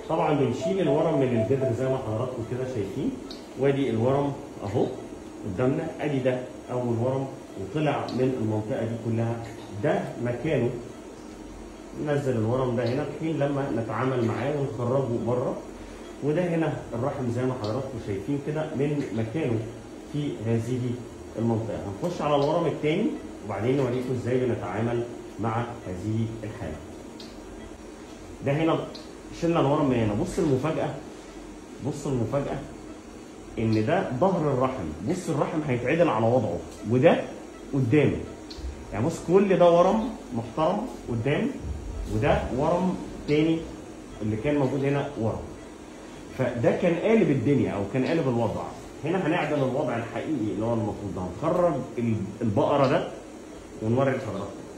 طبعا بنشيل الورم من الجدر زي ما حضراتكم كده شايفين وادي الورم اهو قدامنا ادي ده اول ورم وطلع من المنطقه دي كلها ده مكانه ننزل الورم ده هنا في حين لما نتعامل معاه ونخرجه بره وده هنا الرحم زي ما حضراتكم شايفين كده من مكانه في هذه المنطقه هنخش على الورم الثاني وبعدين نوريكم ازاي بنتعامل مع هذه الحاله ده هنا شلنا الورم من هنا بص المفاجاه بص المفاجاه ان ده ظهر الرحم بص الرحم هيتعدل على وضعه وده قدامه يعني بص كل ده ورم محترم قدام وده ورم تاني اللي كان موجود هنا ورم فده كان قالب الدنيا او كان قالب الوضع هنا هنعدل الوضع الحقيقي اللي هو المفروض ده هنخرج البقره ده ونوري لحضراتكم